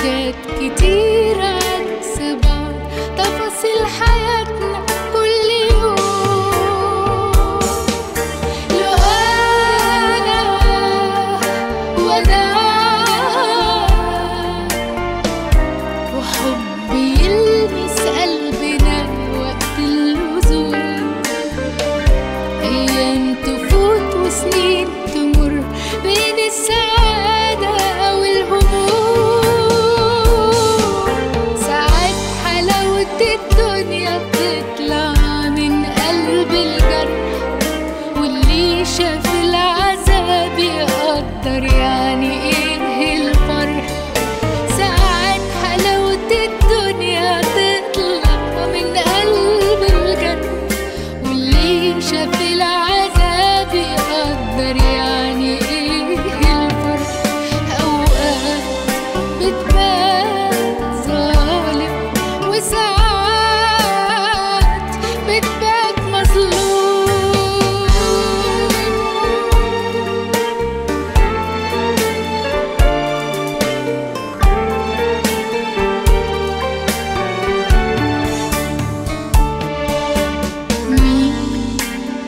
حاجات كتير عكس بعض تفاصيل حياتنا كل يوم لو أنا وأنا وحب يلمس قلبنا وقت اللزوم أيام تفوت وسنين تمر بين السعادة والهموم ساعات حلاوة الدنيا بتطلع من قلب الجرح واللي شاف العذاب يقدر يعني ايه الفرح ساعات حلاوة الدنيا تطلع من قلب الجنة واللي شاف العذاب يقدر يعني ايه الفرق اوقات بتبان ظالم وساعات بتبان مظلوم مين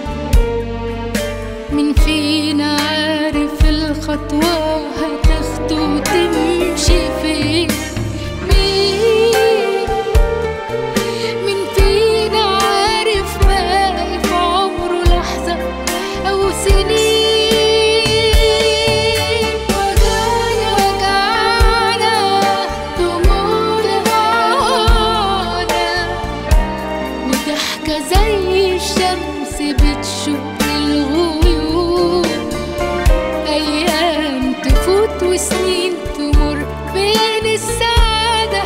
مين فينا عارف الخطوة هتاخده وتمشي فين مين مين فينا عارف باقي في عمره لحظة أو سنين وجعنا وجعنا دموعنا معانا وضحكة زي الشمس بتشق الغيوم أيام تفوت وسنين تمر بين السعادة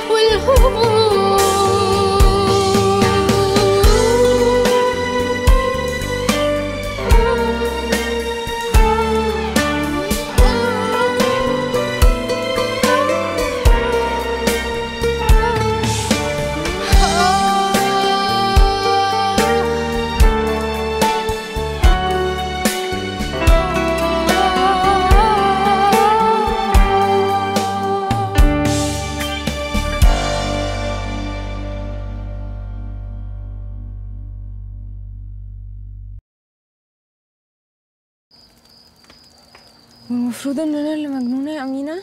المفروض ان انا اللي مجنونه يا امينه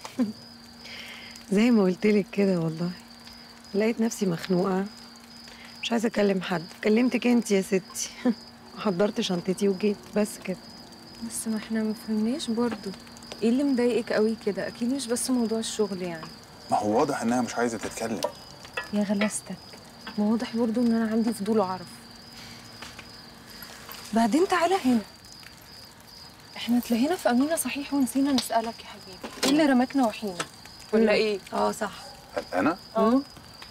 زي ما قلت لك كده والله لقيت نفسي مخنوقه مش عايزه اكلم حد كلمتك انت يا ستي حضرت شنطتي وجيت بس كده بس ما احنا ما فهمناش برضو ايه اللي مضايقك قوي كده اكيد مش بس موضوع الشغل يعني ما هو واضح انها مش عايزه تتكلم يا غلاستك ما واضح برضو ان انا عندي فضول اعرف بعدين تعالى هنا احنا اتلهينا في امينه صحيح ونسينا نسالك يا حبيبي ايه اللي رماكنا وحينا ولا ايه اه صح انا اه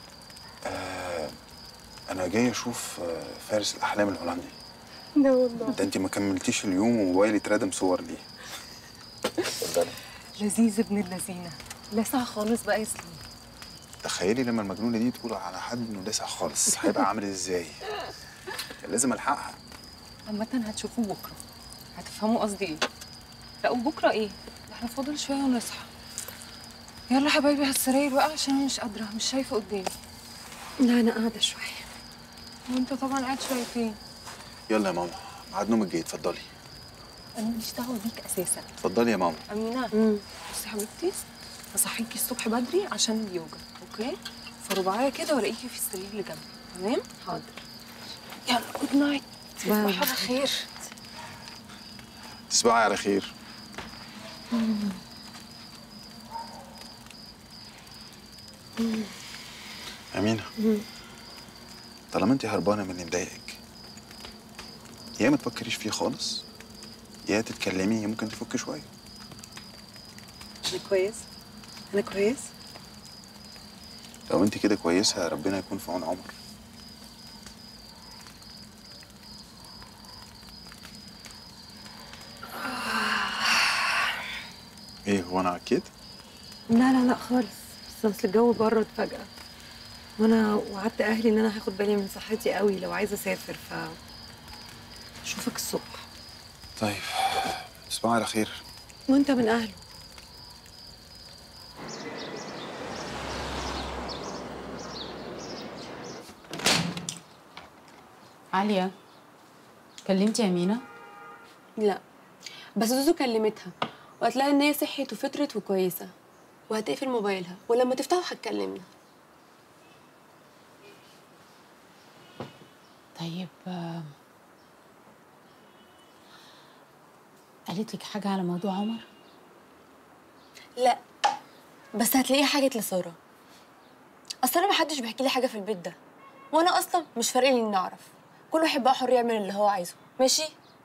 انا جاي اشوف آه، فارس الاحلام الهولندي ده والله ده انت ما كملتيش اليوم وموبايلي اتردم صور ليه اتفضلي لذيذ ابن اللذينه لسع خالص بقى يا سليم تخيلي لما المجنونه دي تقول على حد انه لسع خالص هيبقى عامل ازاي كان لازم الحقها عامة هتشوفوه بكرة هتفهموا قصدي ايه لا وبكرة ايه ده احنا فاضل شوية ونصحى يلا حبايبي على السراير بقى عشان انا مش قادرة مش شايفة قدامي لا انا قاعده شويه وانت طبعا قاعد شوية فين يلا يا ماما ميعاد نومك جاي اتفضلي انا ماليش دعوة بيك اساسا اتفضلي يا ماما امينة بصي يا حبيبتي هصحيكي الصبح بدري عشان اليوجا اوكي فرباعية كده والاقيكي في السرير اللي جنبي تمام حاضر يلا جود نايت باي. تصبحي على خير تصبحي على خير أمينة طالما انت هربانة من اللي مضايقك يا ما تفكريش فيه خالص يا تتكلمي ممكن تفك شوية انا كويس انا كويس لو انت كده كويسة ربنا يكون في عون عمر ايه هو انا عكيت؟ لا لا لا خالص بس اصل الجو برد فجأة وانا وعدت اهلي ان انا هاخد بالي من صحتي قوي لو عايزة اسافر ف اشوفك الصبح طيب تصبحي على خير وانت من اهله عالية كلمتي أمينة؟ لا بس زوزو كلمتها وقالت لها ان هي صحيت وفطرت وكويسه وهتقفل موبايلها ولما تفتحه هتكلمنا طيب آه، قالت لك حاجة على موضوع عمر؟ لا بس هتلاقيها حاجه لساره اصل انا محدش بيحكي لي حاجه في البيت ده وانا اصلا مش فارق لي اني اعرف كل واحد بقى حر يعمل اللي هو عايزه ماشي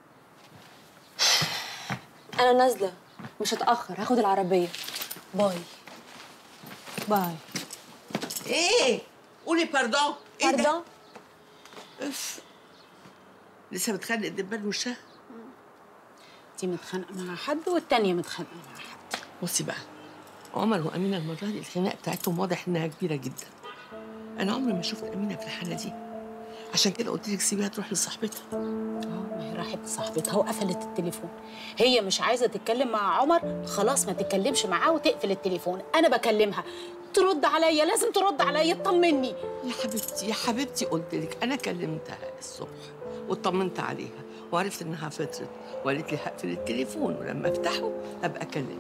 انا نازله مش هتاخر هاخد العربيه باي باي ايه قولي باردون ايه ده باردون اف لسه بتخلق الدبان وشها دي متخانقة مع حد والتانية متخانقة مع حد بصي بقى عمر وامينه المره دي الخناقه بتاعتهم واضح انها كبيره جدا انا عمري ما شفت امينه في الحاله دي عشان كده قلت لك سيبيها تروح لصاحبتها اه ما هي راحت لصاحبتها وقفلت التليفون هي مش عايزة تتكلم مع عمر خلاص ما تتكلمش معاه وتقفل التليفون أنا بكلمها ترد عليا لازم ترد عليا تطمني يا حبيبتي يا حبيبتي قلت لك انا كلمتها الصبح واطمنت عليها وعرفت انها فطرت وقالت لي هقفل التليفون ولما افتحه ابقى اكلمك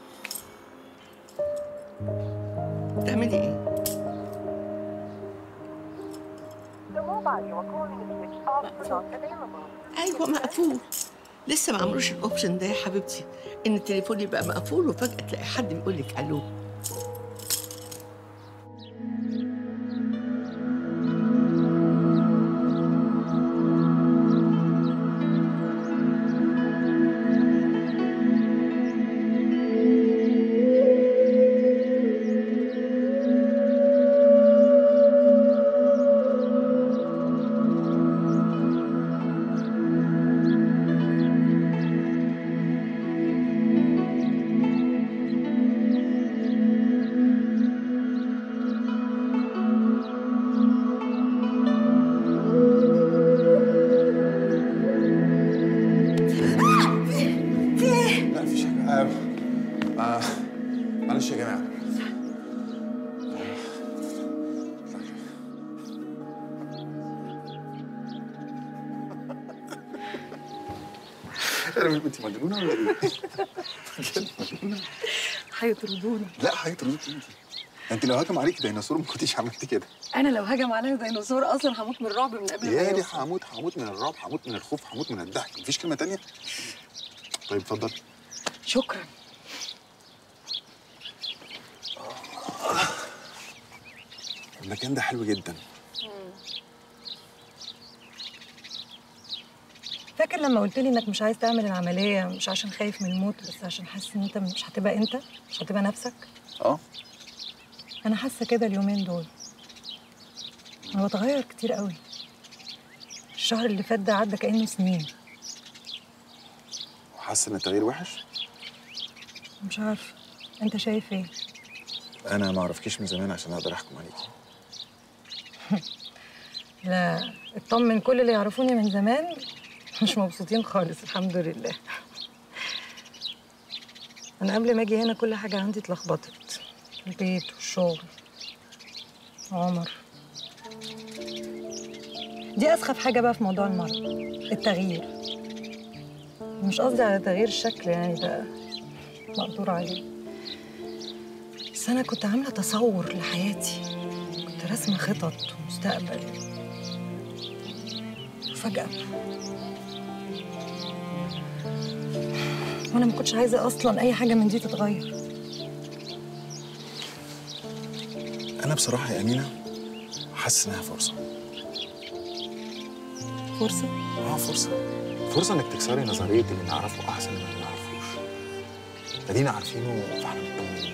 تعملي ايه ايوه مقفول لسه ما عملوش الاوبشن ده يا حبيبتي ان التليفون يبقى مقفول وفجاه تلاقي حد بيقول لك الو لا مفيش حاجه آه. آه. معلش يا جماعه انا انت مجنونه ولا ايه؟ بجد مجنونه؟ هيطردوني لا هيطردوك انت انت لو هجم عليك ديناصور ما كنتيش عملت كده انا لو هجم عليا ديناصور اصلا هموت من الرعب من قبل ما يا دي يوصل. هموت هموت من الرعب هموت من الخوف هموت من الضحك مفيش كلمه تانية طيب اتفضل شكرا المكان ده حلو جدا فاكر لما قلت لي انك مش عايز تعمل العمليه مش عشان خايف من الموت بس عشان حاسس ان انت مش هتبقى انت مش هتبقى نفسك اه انا حاسه كده اليومين دول انا بتغير كتير قوي الشهر اللي فات ده عدى كانه سنين وحاسس ان التغيير وحش مش عارفه انت شايف ايه انا ما اعرفكيش من زمان عشان اقدر احكم عليكي لا اطمن كل اللي يعرفوني من زمان مش مبسوطين خالص الحمد لله انا قبل ما اجي هنا كل حاجه عندي اتلخبطت البيت والشغل عمر دي اسخف حاجه بقى في موضوع المرض التغيير مش قصدي على تغيير الشكل يعني ده مقدور عليه بس انا كنت عامله تصور لحياتي كنت راسمه خطط ومستقبل وفجأة وأنا ما كنتش عايزة أصلا أي حاجة من دي تتغير انا بصراحه يا امينه حاسس انها فرصه فرصة اه فرصه فرصه انك تكسري نظريه اللي نعرفه احسن من اللي ما نعرفوش ادينا عارفينه فاحنا مطمنين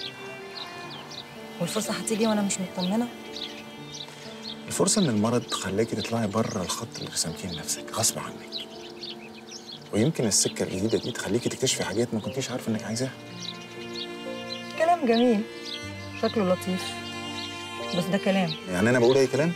والفرصة هتيجي وأنا مش مطمنة الفرصه ان المرض خلاكي تطلعي بره الخط اللي رسمتيه لنفسك غصب عنك ويمكن السكه الجديده دي تخليكي تكتشفي حاجات ما كنتيش عارفه انك عايزاها كلام جميل شكله لطيف بس ده كلام يعني انا بقول اي كلام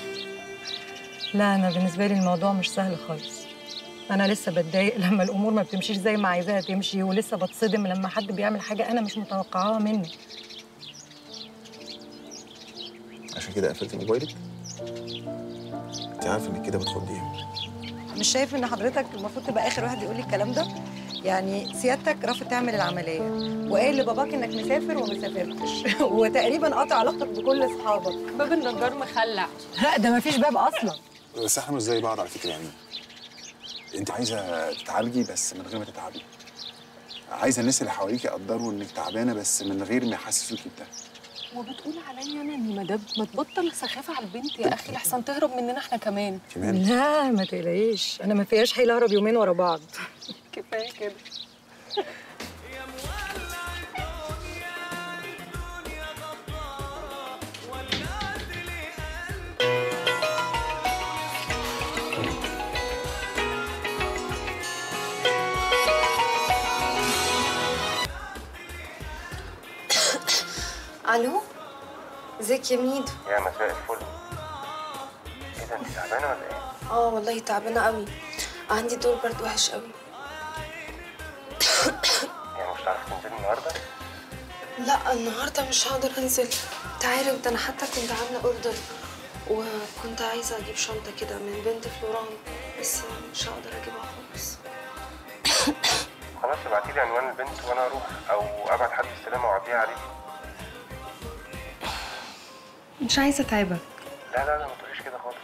لا أنا بالنسبة لي الموضوع مش سهل خالص أنا لسه بتضايق لما الأمور ما بتمشيش زي ما عايزاها تمشي ولسه بتصدم لما حد بيعمل حاجة أنا مش متوقعاها مني عشان كده قفلتي موبايلك انت عارف انك كده بتخضيهم مش شايف ان حضرتك المفروض تبقى اخر واحد يقول لي الكلام ده يعني سيادتك رافض تعمل العمليه وقايل لباباك انك مسافر وما سافرتش وتقريبا قاطع علاقتك بكل اصحابك باب النجار مخلع لا ده ما فيش باب اصلا بس احنا مش زي بعض على فكره يعني انت عايزه تتعالجي بس من غير ما تتعبي عايزه الناس اللي حواليك يقدروا انك تعبانه بس من غير ما يحسسوكي بده وبتقول عليا انا اني مدام ما تبطل سخافه على البنت يا اخي لحسن تهرب مننا احنا كمان كمان لا ما تقلقيش انا ما فيهاش حيل اهرب يومين ورا بعض كفايه كده الو ازيك يا ميدو يا مساء الفل ايه ده انت تعبانه ولا ايه؟ اه والله تعبانه قوي عندي دور برد وحش قوي يعني مش هتعرفي تنزلي النهارده؟ لا النهارده مش هقدر انزل انت عارف ده انا حتى كنت عامله اوردر وكنت عايزه اجيب شنطه كده من بنت فلوران بس مش هقدر اجيبها خالص خلاص ابعتي لي عنوان البنت وانا اروح او ابعت حد يستلمها واعديها عليكي مش عايزه اتعبك لا لا لا ما تقوليش كده خالص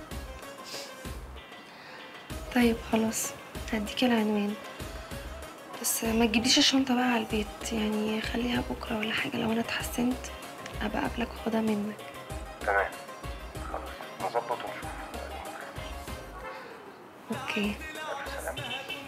طيب خلاص هديك العنوان بس ما تجيبليش الشنطه بقى على البيت يعني خليها بكره ولا حاجه لو انا اتحسنت ابقى اقابلك واخدها منك تمام خلاص نظبط ونشوف اوكي الف سلامه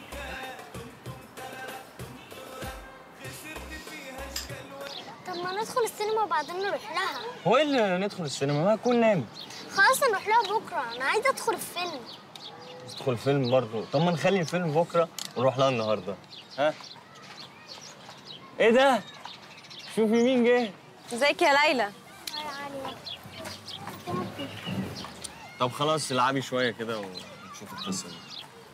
طب ما ندخل السينما وبعدين نروح لها هو ايه اللي ندخل السينما ما اكون نام خلاص نروح لها بكره انا عايزه ادخل الفيلم ندخل فيلم برضه طب ما نخلي الفيلم بكره ونروح لها النهارده ها ايه ده شوفي مين جه ازيك يا ليلى طب خلاص العبي شويه كده ونشوف القصه دي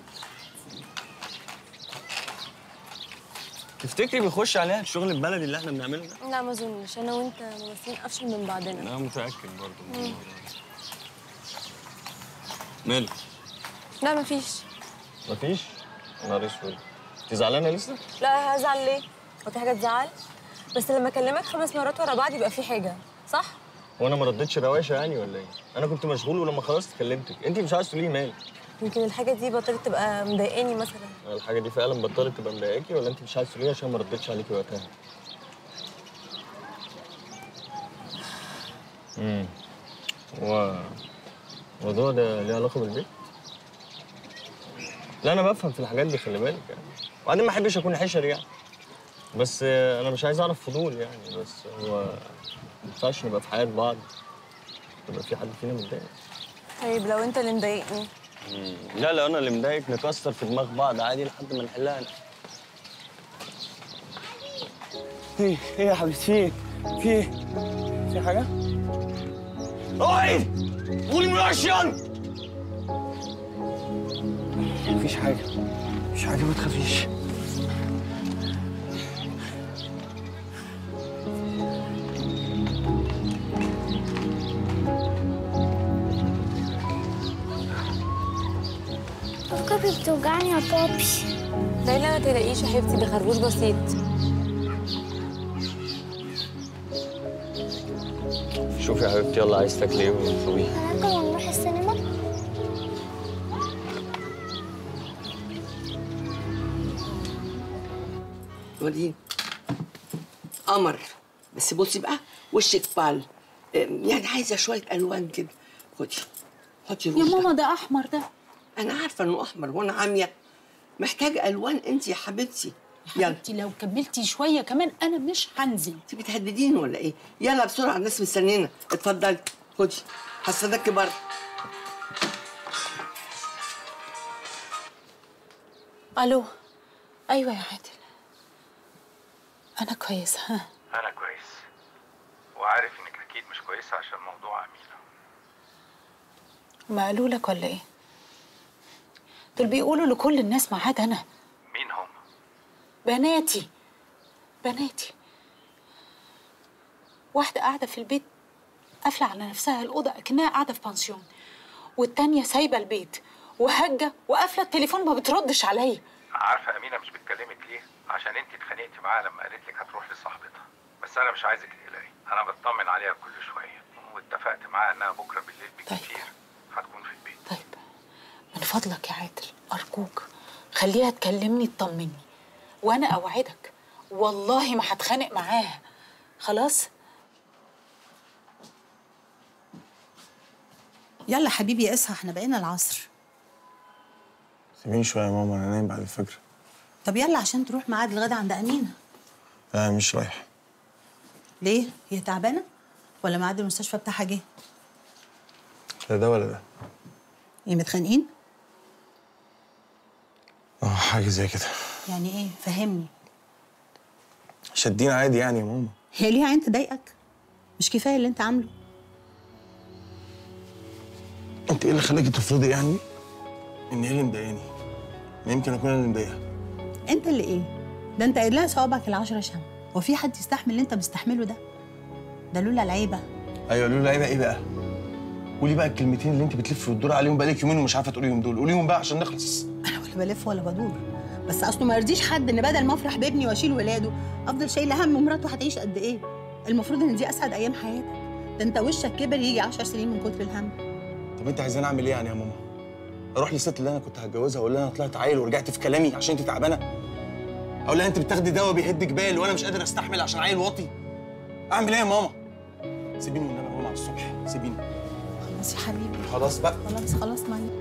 تفتكري بيخش عليها الشغل البلدي اللي احنا بنعمله ده؟ لا ما اظنش انا وانت ممثلين افشل من بعضنا انا متاكد برضه من الموضوع ده. مالك؟ لا مفيش مفيش؟ يا نهار اسود انت زعلانه لسه؟ لا هزعل ليه هو في حاجه تزعل بس لما اكلمك خمس مرات ورا بعض يبقى في حاجه صح وانا ما ردتش رواشه يعني ولا ايه؟ انا كنت مشغول ولما خلصت كلمتك، انت مش عايز تقولي لي مالك؟ يمكن الحاجه دي بطلت تبقى مضايقاني مثلا الحاجه دي فعلا بطلت تبقى مضايقاكي ولا انت مش عايز تقولي عشان ما ردتش عليكي وقتها؟ امم هو الموضوع ده ليه علاقه بالبيت؟ لا انا بفهم في الحاجات دي خلي بالك يعني وبعدين ما احبش اكون حشر يعني بس آه، انا مش عايز اعرف فضول يعني بس هو ما ينفعش نبقى في حياه بعض يبقى في حد فينا متضايق طيب لو انت اللي مضايقني لا لا انا اللي مضايق نكسر في دماغ بعض عادي لحد ما نحلها ايه ايه يا حبيبتي في ايه؟ في ايه؟ في حاجة؟ اوعي قولي من عشان مفيش حاجة مفيش حاجة ما تخافيش ركبي بتوجعني يا بابي ليلى ما تلاقيش يا حبيبتي ده خربوش بسيط شوفي يا حبيبتي يلا عايز تاكلي ايه ونسويه هناكل ونروح السينما وديني قمر بس بصي بقى وشك بال يعني عايزه شويه الوان كده خدي حطي يا روج ده. ماما ده احمر ده انا عارفه انه احمر وانا عاميه محتاجه الوان انت يا حبيبتي يلا انت لو كملتي شويه كمان انا مش هنزل انت بتهدديني ولا ايه يلا بسرعه الناس مستنينا اتفضلي خدي هستناكي بره الو ايوه يا عادل انا كويسه ها انا كويس وعارف انك اكيد مش كويسه عشان موضوع امينه ما قالوا لك ولا ايه دول بيقولوا لكل الناس ما عدا انا مين هم بناتي بناتي واحده قاعده في البيت قافله على نفسها الاوضه اكنها قاعده في بانسيون والتانيه سايبه البيت وهجه وقافله التليفون ما بتردش عليا عارفه امينه مش بتكلمك ليه عشان انت اتخانقتي معاها لما قالت لك هتروح لصاحبتها بس انا مش عايزك تقلقي انا بطمن عليها كل شويه واتفقت معاها انها بكره بالليل بالكتير هتكون في البيت من فضلك يا عادل ارجوك خليها تكلمني تطمني وانا اوعدك والله ما هتخانق معاها خلاص يلا حبيبي اصحى احنا بقينا العصر سيبيني شويه يا ماما انا نايم بعد الفجر طب يلا عشان تروح ميعاد الغدا عند امينه لا مش رايح ليه هي تعبانه ولا ميعاد المستشفى بتاعها جه لا ده ولا ده ايه متخانقين اه حاجه زي كده يعني ايه فهمني شادين عادي يعني يا ماما هي ليها عين تضايقك مش كفايه اللي انت عامله انت ايه اللي خلاكي تفرضي يعني ان هي اللي مضايقاني يمكن اكون انا اللي مضايقها انت اللي ايه ده انت قايل لها صوابعك العشرة شم هو في حد يستحمل اللي انت مستحمله ده ده لولا العيبه ايوه لولا عيبه ايه بقى قولي بقى الكلمتين اللي انت بتلفي وتدوري عليهم بقالك يومين ومش عارفه تقوليهم دول قوليهم بقى عشان نخلص انا ولا بلف ولا بدور بس اصله ما يرضيش حد ان بدل ما افرح بابني واشيل ولاده افضل شايله هم مراته هتعيش قد ايه المفروض ان دي اسعد ايام حياتك ده انت وشك كبر يجي 10 سنين من كتر الهم طب انت عايزاني اعمل ايه يعني يا ماما اروح للست اللي انا كنت هتجوزها واقول لها انا طلعت عيل ورجعت في كلامي عشان انت تعبانه اقول لها انت بتاخدي دواء بيهد جبال وانا مش قادر استحمل عشان عيل واطي اعمل ايه يا ماما سيبيني والنبي يا ماما على الصبح سيبيني خلاص يا حبيبي خلاص بقى خلاص خلاص معلش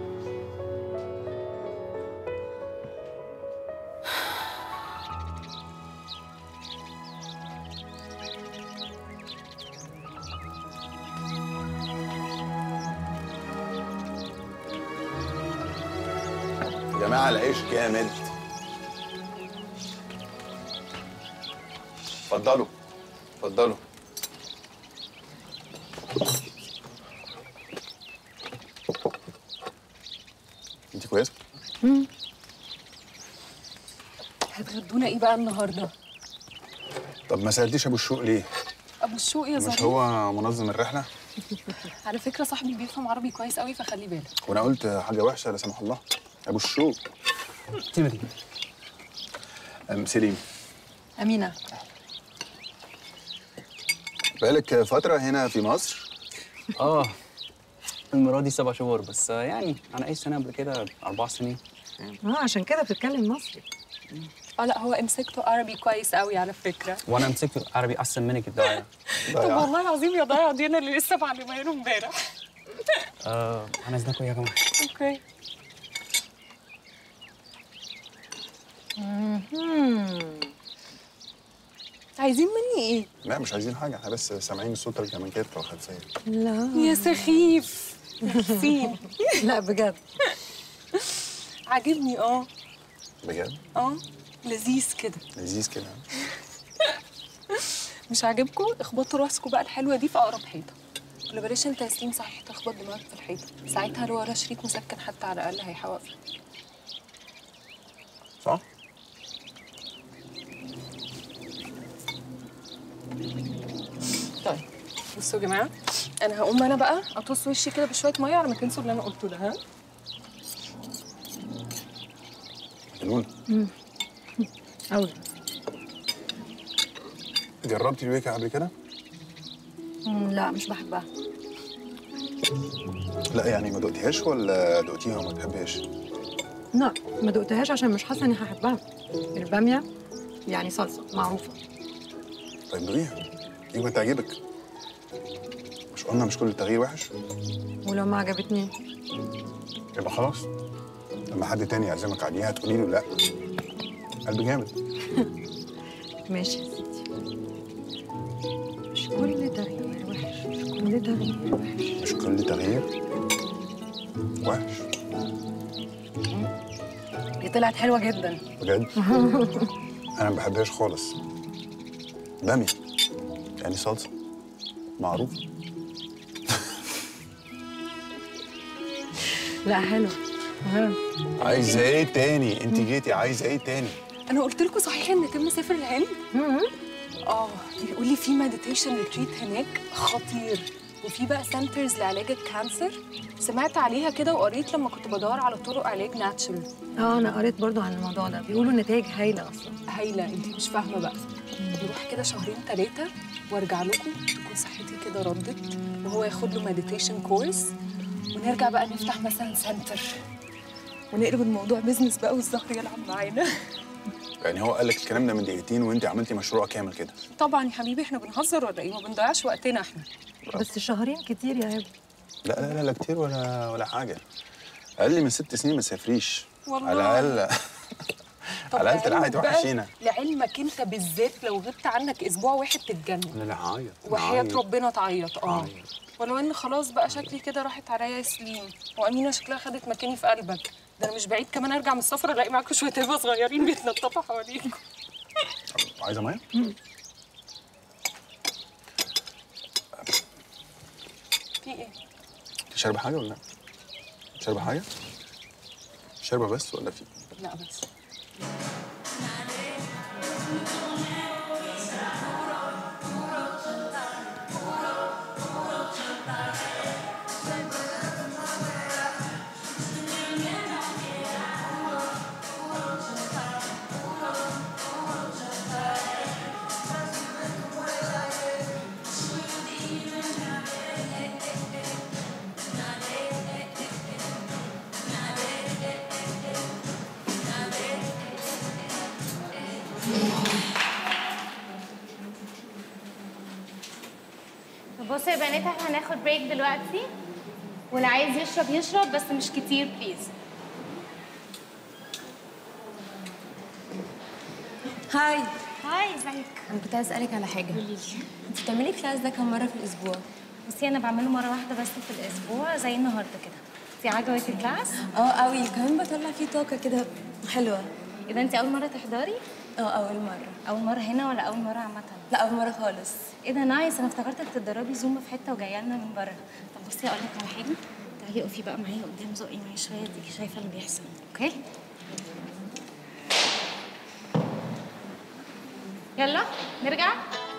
يا جماعه العيش جامد اتفضلوا اتفضلوا انت كويسه هتغدونا ايه بقى النهارده طب ما سالتيش ابو الشوق ليه ابو الشوق يا مش ظريف هو منظم الرحله على فكره صاحبي بيفهم عربي كويس قوي فخلي بالك وانا قلت حاجه وحشه لا سمح الله ابو الشوق تيمري ام سليم امينه بقالك فتره هنا في مصر اه المرة دي سبع شهور بس آه، يعني انا عايش سنة قبل كده اربع سنين اه عشان كده بتتكلم مصري اه لا هو امسكته عربي كويس قوي على فكره وانا مسكت عربي احسن منك الدعاية طب والله العظيم يا ضايع دي انا اللي لسه معلمها له امبارح اه انا اذنكم يا جماعة اوكي عايزين مني ايه؟ لا مش عايزين حاجه احنا بس سامعين صوت الكمانجات والخلفيه لا يا سخيف ميرسي لا بجد عاجبني اه بجد اه لذيذ كده لذيذ كده مش عاجبكم اخبطوا راسكم بقى الحلوه دي في اقرب حيطه ولا بلاش انت يا سليم صحيح تخبط دماغك في الحيطه ساعتها لو ورا شريط مسكن حتى على الاقل هيحوق فيك صح طيب بصوا يا جماعه انا هقوم انا بقى اطص وشي كده بشويه ميه على ما تنسوا اللي انا قلته ده ها حلوين قوي جربتي الويكا قبل كده لا مش بحبها لا يعني ما دقتيهاش ولا دقتيها وما تحبيهاش لا ما دقتهاش عشان مش حاسه اني هحبها الباميه يعني صلصه معروفه طيب دوقيها يمكن تعجبك مش قلنا مش كل التغيير وحش ولو ما عجبتني يبقى خلاص لما حد تاني يعزمك عليها تقولي له لا قلبي جامد ماشي يا سيدي مش كل تغيير وحش مش كل تغيير وحش مش كل تغيير وحش دي طلعت حلوه جدا بجد انا ما بحبهاش خالص بامية يعني صلصه معروف لا حلو تمام عايزه ايه تاني انت جيتي عايزه ايه تاني انا قلت لكم صحيح ان تم مسافر الهند اه بيقول لي في مديتيشن ريتريت هناك خطير وفي بقى سنترز لعلاج الكانسر سمعت عليها كده وقريت لما كنت بدور على طرق علاج ناتشرال اه انا قريت برضو عن الموضوع ده بيقولوا النتائج هايله اصلا هايله انت مش فاهمه بقى نروح كده شهرين ثلاثه وارجع لكم تكون صحتي كده ردت وهو ياخد له مديتيشن كورس ونرجع بقى نفتح مثلا سنتر ونقلب الموضوع بيزنس بقى والزهر يلعب معانا يعني هو قال لك الكلام ده من دقيقتين وانت عملتي مشروع كامل كده طبعا يا حبيبي احنا بنهزر ولا ايه ما بنضيعش وقتنا احنا بس شهرين كتير يا هبه لا لا لا, لا كتير ولا ولا حاجه اقل من ست سنين ما تسافريش والله. على الاقل على الاقل تلعبي لعلمك توحشينا بقى- لعلمك انت بالذات لو غبت عنك اسبوع واحد تتجنن لا لا عايط وحياة عايط. ربنا تعيط اه عايط. ولو ان خلاص بقى شكلي كده راحت عليا يا سليم وامينه شكلها خدت مكاني في قلبك ده انا مش بعيد كمان ارجع من السفر الاقي معاكم شويه هبه صغيرين بيتنططوا حواليكم عايزه ميه؟ في ايه؟ انت شاربه حاجه ولا لا؟ شاربه حاجه؟ شاربه بس ولا في؟ لا بس بصوا يا بنات احنا هناخد بريك دلوقتي واللي عايز يشرب يشرب بس مش كتير بليز هاي هاي ازيك انا كنت عايز اسالك على حاجه انت بتعملي كلاس ده كم مره في الاسبوع بصي انا بعمله مره واحده بس في الاسبوع زي النهارده كده انت عجبك الكلاس اه قوي كمان بطلع فيه طاقه كده حلوه اذا انت اول مره تحضري اه اول مره اول مره هنا ولا اول مره عامه لا اول مره خالص ايه ده نايس انا افتكرتك بتتدربي زومبا في حته وجايه لنا من بره طب بصي اقول لك على حاجه تعالي اقفي بقى معايا قدام زقي معايا شويه اديكي شايفه اللي بيحصل اوكي يلا نرجع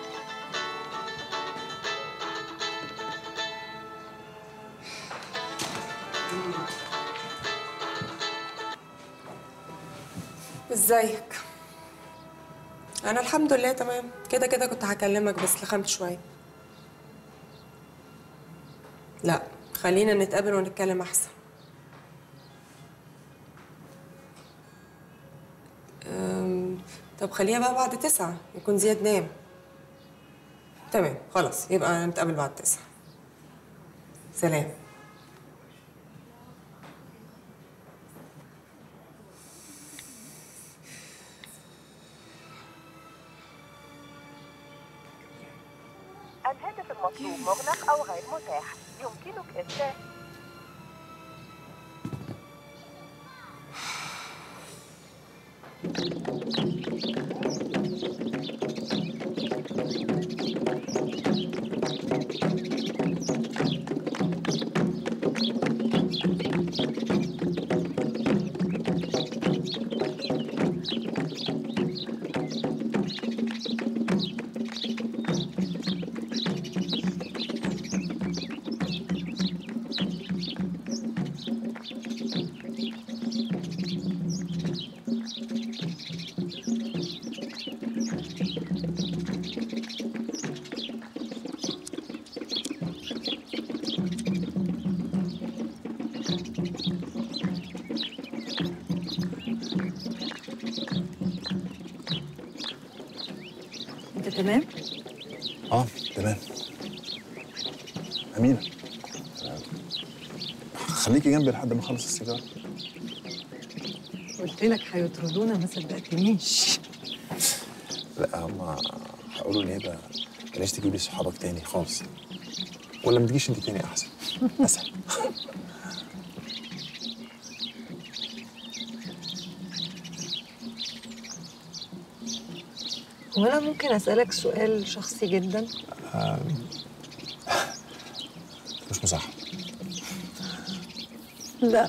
ازيك انا الحمد لله تمام كده كده كنت هكلمك بس لخمت شويه لا خلينا نتقابل ونتكلم احسن أم، طب خليها بقى بعد تسعة يكون زياد نام تمام خلاص يبقى نتقابل بعد تسعة سلام الهاتف المطلوب مغلق أو غير متاح يمكنك إرسال انت تمام؟ اه تمام امينه خليكي جنبي لحد ما اخلص السيجاره قلت لك هيطردونا ما صدقتنيش لا هما هيقولوا لي هبه بلاش تجيبي صحابك تاني خالص ولا ما تجيش انت تاني احسن اسهل هو انا ممكن اسالك سؤال شخصي جدا آه، مش مصح لا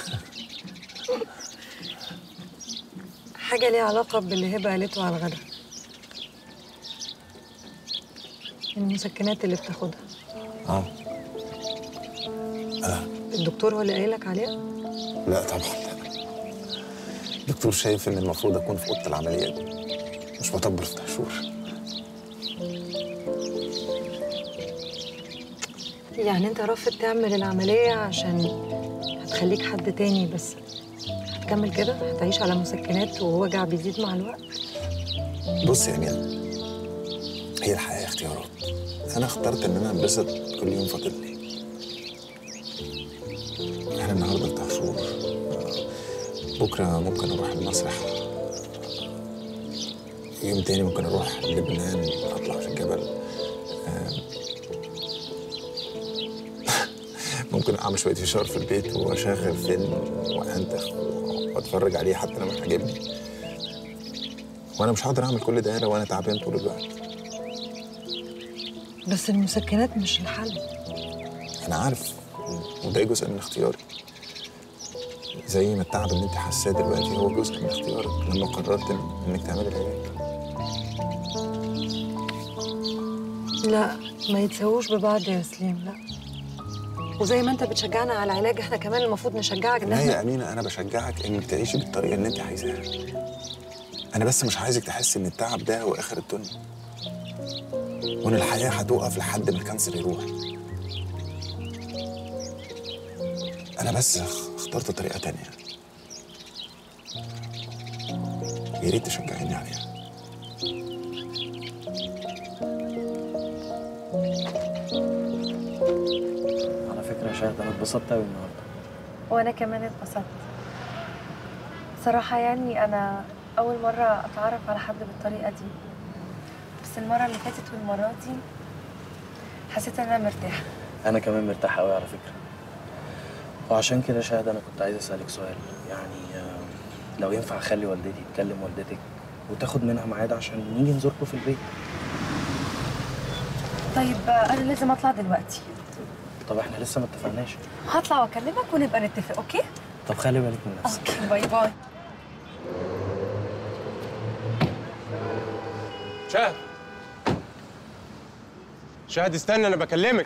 حاجه ليها علاقه باللي هبه قالته على الغدا المسكنات اللي بتاخدها اه آه. الدكتور هو اللي قايل لك عليها لا طبعا لا الدكتور شايف ان المفروض اكون في اوضه العمليات مش مطبل في شهور يعني انت رافض تعمل العملية عشان هتخليك حد تاني بس هتكمل كده هتعيش على مسكنات ووجع بيزيد مع الوقت بص يا أمينة هي الحياة اختيارات أنا اخترت إن أنا أنبسط كل يوم فاضل لي إحنا النهاردة بتاع شهور بكرة ممكن أروح المسرح يوم تاني ممكن أروح لبنان أطلع في الجبل آم، ممكن أعمل شوية فشار في البيت وأشغل فيلم وأنتخ وأتفرج عليه حتى لو مش عاجبني وأنا مش هقدر أعمل كل ده لو أنا تعبان طول الوقت بس المسكنات مش الحل أنا عارف وده جزء من اختياري زي ما التعب اللي انت حاساه دلوقتي هو جزء من اختيارك لما قررت إن- انك تعملي العلاج لا ما يتساووش ببعض يا سليم لا وزي ما انت بتشجعنا على العلاج احنا كمان المفروض نشجعك ان لا يا احنا أمينة أنا بشجعك إنك تعيشي بالطريقة اللي أنت عايزاها أنا بس مش عايزك تحسي إن التعب ده هو آخر الدنيا وإن الحياة هتوقف لحد ما الكانسر يروح أنا بس اخ- اخترت طريقة تانية يا ريت تشجعيني عليها على فكره يا شاهد انا اتبسطت قوي النهارده وانا كمان اتبسطت صراحة يعني انا اول مرة اتعرف على حد بالطريقة دي بس المرة اللي فاتت والمرة دي حسيت ان انا مرتاحة انا كمان مرتاح قوي على فكره وعشان كده شاهد انا كنت عايز اسالك سؤال يعني آه، لو ينفع اخلي والدتي تكلم والدتك وتاخد منها ميعاد عشان نيجي نزوركم في البيت طيب انا لازم اطلع دلوقتي طب احنا لسه ما اتفقناش هطلع واكلمك ونبقى نتفق اوكي طب خلي بالك من نفسك اوكي باي باي شاهد شاهد استنى انا بكلمك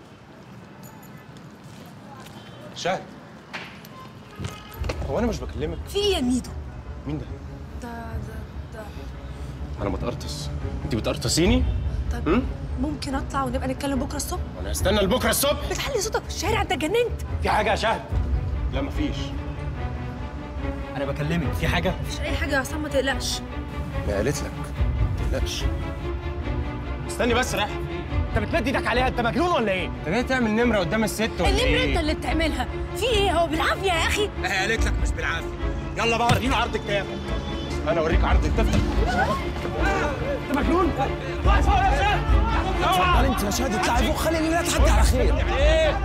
شاهد هو انا مش بكلمك في ايه يا ميدو مين ده ده ده ده انا بتقرطس انت بتقرطسيني طب هم؟ ممكن اطلع ونبقى نتكلم بكره الصبح وانا هستنى لبكره الصبح بتعلي صوتك في الشارع انت اتجننت في حاجه يا شاهد لا مفيش انا بكلمك في حاجه مفيش اي حاجه يا عصام ما تقلقش ما قالت لك ما تقلقش استني بس راح انت بتمد ايدك عليها انت مجنون ولا ايه؟ انت جاي تعمل نمره قدام الست ولا النمرة ايه؟ انت اللي بتعملها في ايه هو بالعافيه يا اخي ما هي قالت لك مش بالعافيه يلا بقى وريني عرضك كام انا اوريك عرض التفتح انت مجنون اتفضل انت يا شهد اطلعي فوق خلي الليله تعدي على خير ايه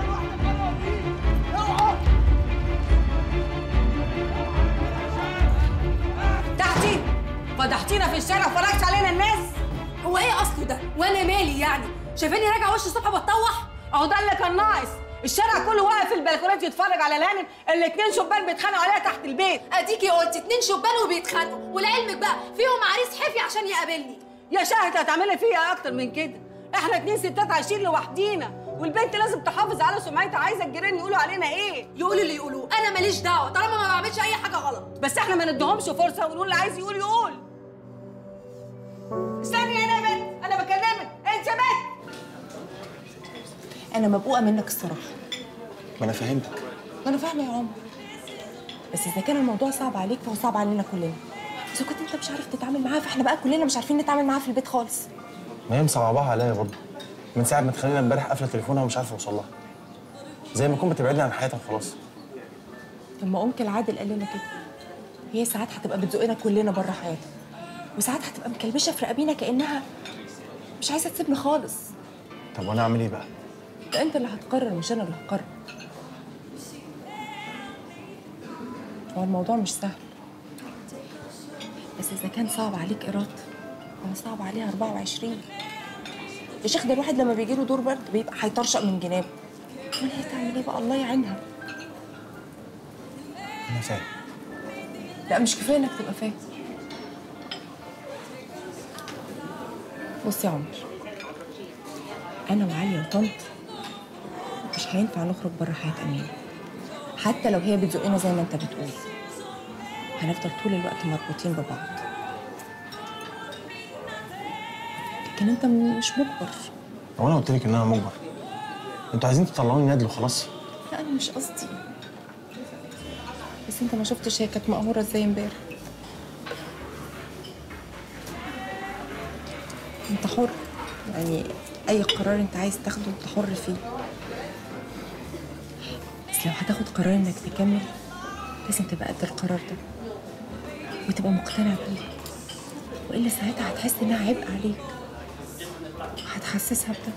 تحتي فضحتينا في الشارع وفرجت علينا الناس هو ايه اصله ده وانا مالي يعني شايفاني راجعه وش الصبح بتطوح اهو ده اللي كان ناقص الشارع كله واقف في البلكونات يتفرج على الهانم اللي اتنين شبان بيتخانقوا عليها تحت البيت اديكي قلتي اتنين شبان وبيتخانقوا ولعلمك بقى فيهم عريس حفي عشان يقابلني يا شاهد هتعملي فيها اكتر من كده احنا اتنين ستات عايشين لوحدينا والبنت لازم تحافظ على سمعتها عايزه الجيران يقولوا علينا ايه يقولوا اللي يقولوه انا ماليش دعوه طالما ما بعملش اي حاجه غلط بس احنا ما ندهمش فرصه ونقول اللي عايز يقول يقول استني هنا يا بنت انا بكلمك انت يا بنت انا مبقوقه منك الصراحه ما أنا فهمتك ما انا فاهمه يا عمر بس اذا كان الموضوع صعب عليك فهو صعب علينا كلنا اذا كنت انت مش عارف تتعامل معاه فاحنا بقى كلنا مش عارفين نتعامل معاه في البيت خالص ما هي مصعباها عليا برضه من ساعه ما تخلينا امبارح قافله تليفونها ومش عارفه اوصل لها زي ما تكون بتبعدني عن حياتها وخلاص طب ما انكل عادل قال لنا كده هي ساعات هتبقى بتزقنا كلنا بره حياتها وساعات هتبقى مكلبشه في رقابينا كانها مش عايزه تسيبنا خالص طب وانا اعمل ايه بقى؟ ده انت اللي هتقرر مش انا اللي هقرر هو الموضوع مش سهل بس اذا كان صعب عليك ايراد انا صعب عليها 24 يا شيخ ده الواحد لما بيجي له دور برد بيبقى هيطرشق من جنابه امال هي تعمل ايه بقى الله يعينها انا فاهم لا مش كفايه انك تبقى فاهم بص يا عمر انا وعليا وطنط مش هينفع نخرج بره حياه امين حتى لو هي بتزقنا زي ما انت بتقول هنفضل طول الوقت مربوطين ببعض لكن انت مش مجبر هو انا قلت لك ان انا مجبر انتوا عايزين تطلعوني نادل وخلاص لا انا مش قصدي بس انت ما شفتش هي كانت مقهوره ازاي امبارح انت حر يعني اي قرار انت عايز تاخده انت حر فيه بس لو هتاخد قرار انك تكمل لازم تبقى قد القرار ده وتبقى مقتنع بيه والا ساعتها هتحس انها عبء عليك هتحسسها بده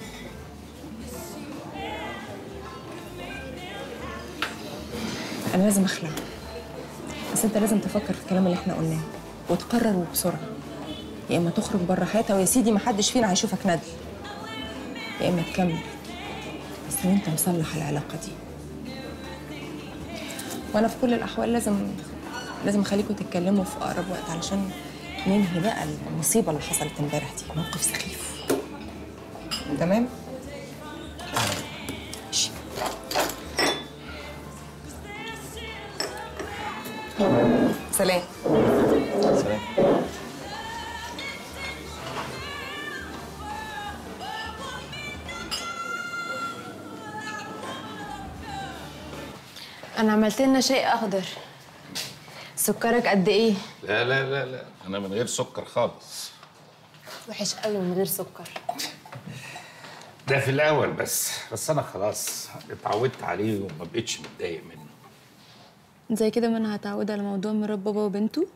انا لازم اخلع بس انت لازم تفكر في الكلام اللي احنا قلناه وتقرر وبسرعه يا اما تخرج بره حياتها ويا سيدي ما حدش فينا هيشوفك ندل يا اما تكمل بس وانت مصلح العلاقه دي وانا في كل الاحوال لازم لازم اخليكم تتكلموا في اقرب وقت علشان ننهي بقى المصيبه اللي حصلت امبارح دي موقف سخيف تمام ماشي. سلام سلام انا عملت لنا شاي اخضر سكرك قد ايه لا لا لا لا انا من غير سكر خالص وحش قوي من غير سكر ده في الاول بس بس انا خلاص اتعودت عليه وما بقتش متضايق منه زي كده ما انا هتعود على موضوع مرات بابا وبنته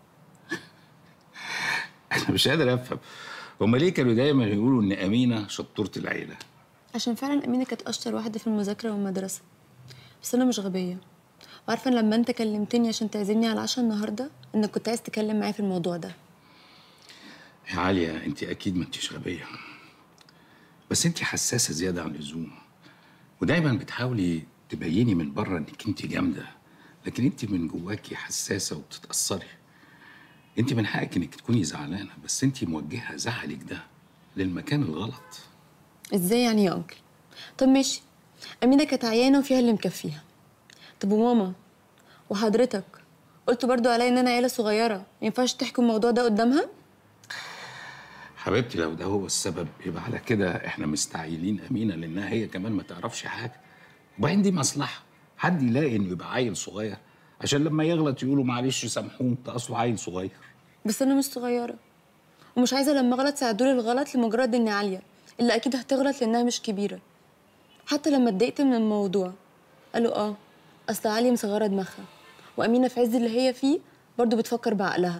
انا مش قادر افهم هما ليه كانوا دايما يقولوا ان امينه شطوره العيله عشان فعلا امينه كانت اشطر واحده في المذاكره والمدرسه بس انا مش غبيه وعارفه إن لما انت كلمتني عشان تعزمني على العشاء النهارده انك كنت عايز تتكلم معايا في الموضوع ده يا عاليه انت اكيد ما انتش غبيه بس انت حساسه زياده عن اللزوم ودايما بتحاولي تبيني من بره انك انت جامده لكن انت من جواكي حساسه وبتتاثري انت من حقك انك تكوني زعلانه بس انت موجهه زعلك ده للمكان الغلط ازاي يعني يا انكل طب ماشي امينه كانت عيانه وفيها اللي مكفيها طب وماما وحضرتك قلتوا برضو عليا ان انا عيله صغيره ما ينفعش تحكوا الموضوع ده قدامها حبيبتي لو ده هو السبب يبقى على كده احنا مستعيلين امينه لانها هي كمان ما تعرفش حاجه وبعدين دي مصلحه حد يلاقي انه يبقى عيل صغير عشان لما يغلط يقولوا معلش سامحوه ده اصله عيل صغير بس انا مش صغيره ومش عايزه لما اغلط ساعدولي الغلط لمجرد اني عاليه اللي اكيد هتغلط لانها مش كبيره حتى لما اتضايقت من الموضوع قالوا اه اصل عاليه مصغره دماغها وامينه في عز اللي هي فيه برضو بتفكر بعقلها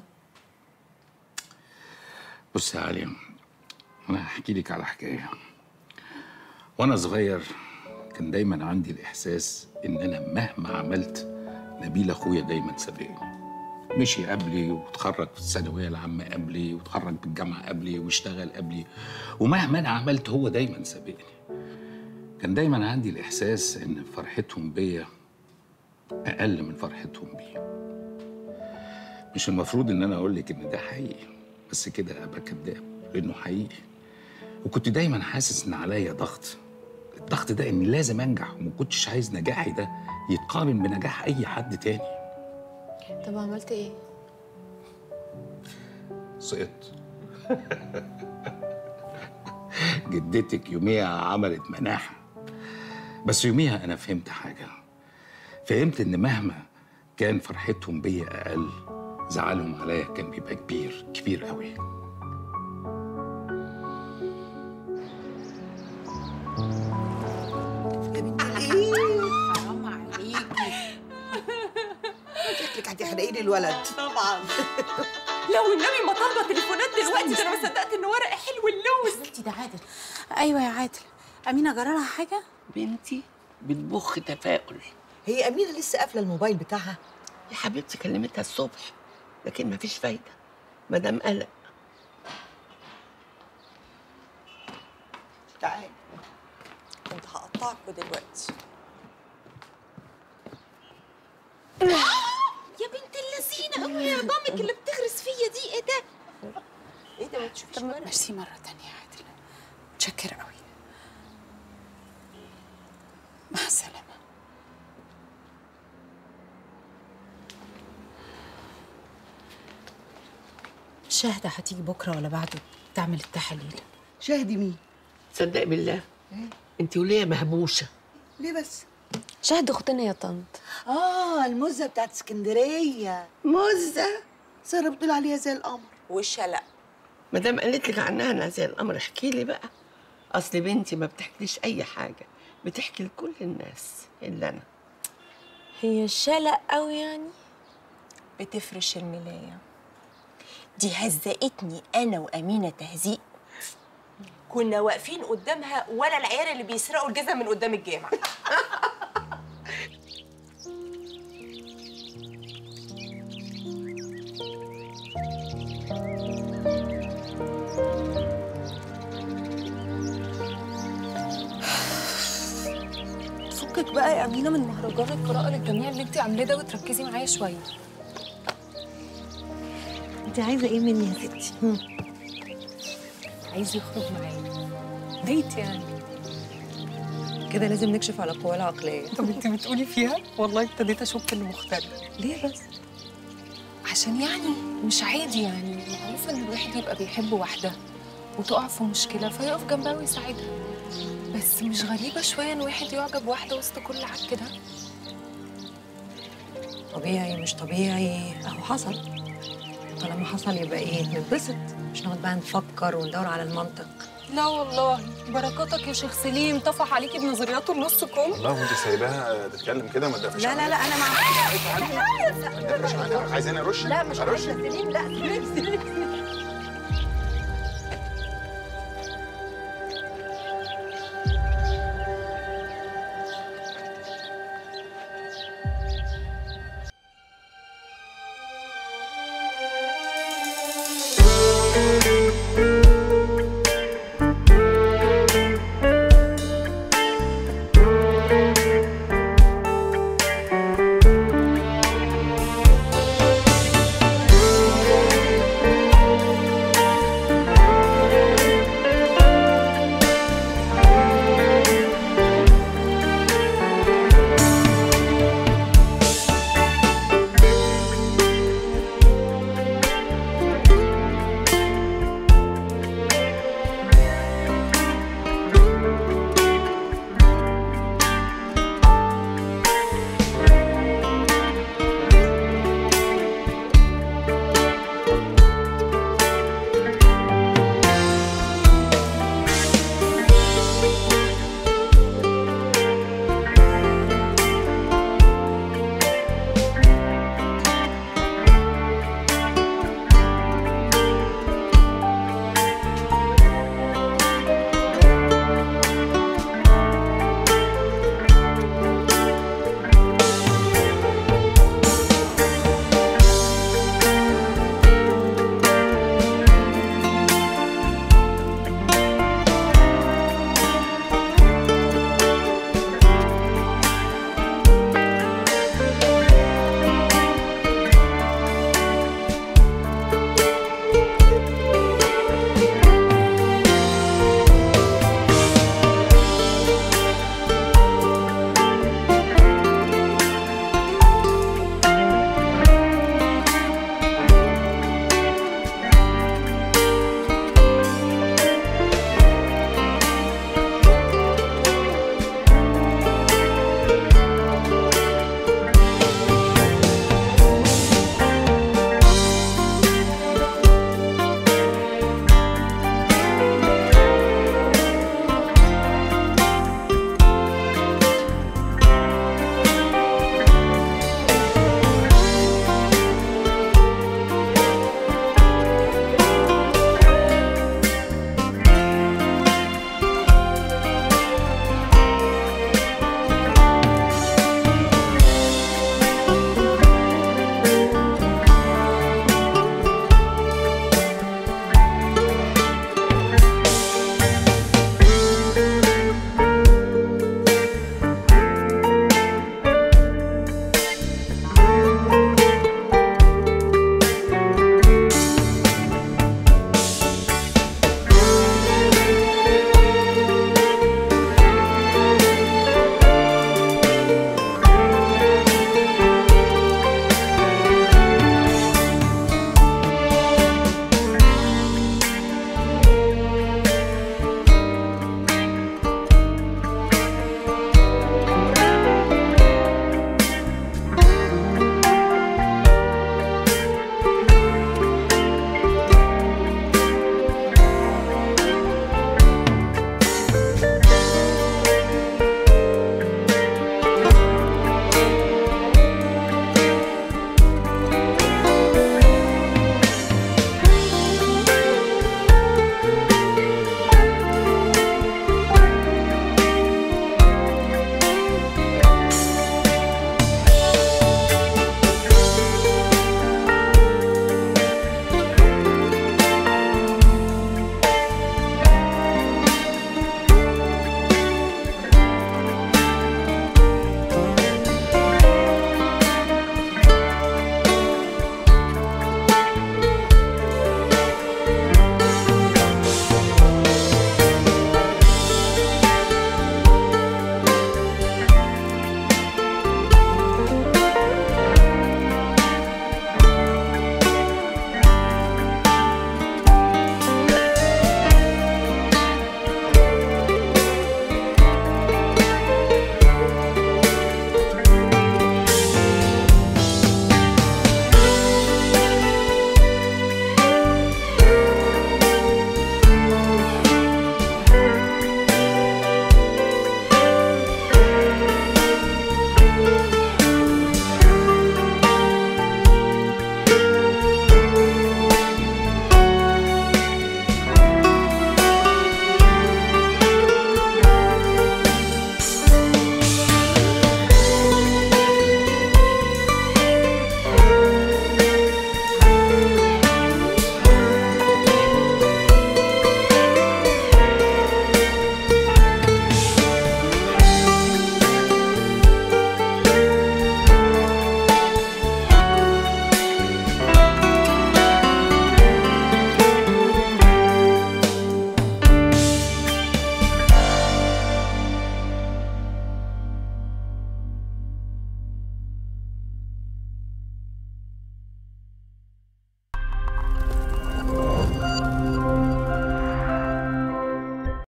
بص يا علي انا هحكي لك على حكايه وانا صغير كان دايما عندي الاحساس ان انا مهما عملت نبيل اخويا دايما سابقني مشي قبلي وتخرج في الثانويه العامه قبلي وتخرج بالجامعه قبلي واشتغل قبلي ومهما انا عملت هو دايما سابقني كان دايما عندي الاحساس ان فرحتهم بيا اقل من فرحتهم بيه مش المفروض ان انا اقول لك ان ده حقيقي بس كده ابقى كداب لانه حقيقي وكنت دايما حاسس ان عليا ضغط الضغط ده اني لازم انجح وما كنتش عايز نجاحي ده يتقارن بنجاح اي حد تاني طب عملت ايه سقطت جدتك يوميها عملت مناحة بس يوميها أنا فهمت حاجة فهمت إن مهما كان فرحتهم بيا أقل زعلهم عليا كان بيبقى كبير كبير قوي حرام عليكي شكلك هتحرقي لي الولد طبعا لو النبي ما طالبه تليفونات دلوقتي ده انا ما صدقت ان ورقي حلو اللوز انت ده عادل ايوه يا عادل امينه جرالها حاجه بنتي بتبخ تفاؤل هي أمينة لسه قافلة الموبايل بتاعها يا حبيبتي كلمتها الصبح لكن مفيش فايده مدام قلق تعالي كنت هقطعكوا دلوقتي يا بنت اللذينه قوي يا ضامك اللي بتغرس فيا دي ايه ده ايه ده ما تشوفيش طب ميرسي مره تانية يا عادل متشكر قوي شاهدة هتيجي بكرة ولا بعده تعمل التحاليل شاهدي مين؟ تصدق بالله انت وليه مهبوشه ليه بس؟ شهد اختنا يا طنط اه المزه بتاعت اسكندريه مزه ساره بتقول عليها زي القمر وشها لا ما دام قالت لك عنها انها زي القمر احكي لي بقى اصل بنتي ما بتحكيليش اي حاجه بتحكي لكل الناس الا انا هي شلق قوي يعني بتفرش الملاية دي هزقتني انا وامينه تهزيق كنا واقفين قدامها ولا العيال اللي بيسرقوا الجزم من قدام الجامع فكك بقى يا امينه من مهرجان القراءه للجميع اللي انت عاملاه ده وتركزي معايا شويه انت عايزه ايه مني يا ستي؟ عايز يخرج معايا ديت يعني كده لازم نكشف على قواه العقليه طب انت بتقولي فيها والله ابتديت اشك انه مختلف ليه بس عشان يعني مش عادي يعني معروف ان الواحد يبقى بيحب واحده وتقع في مشكله فيقف جنبها ويساعدها بس مش غريبه شويه ان واحد يعجب واحده وسط كل عك ده طبيعي مش طبيعي اهو حصل طالما حصل يبقى ايه نتبسط مش نقعد بقى نفكر وندور على المنطق لا والله بركاتك يا شيخ سليم طفح عليكي بنظرياته النص كم والله وانت سايباها تتكلم كده ما تدافعش لا لا لا انا مع عايزاني ارش لا مش عايزه سليم لا سليم سليم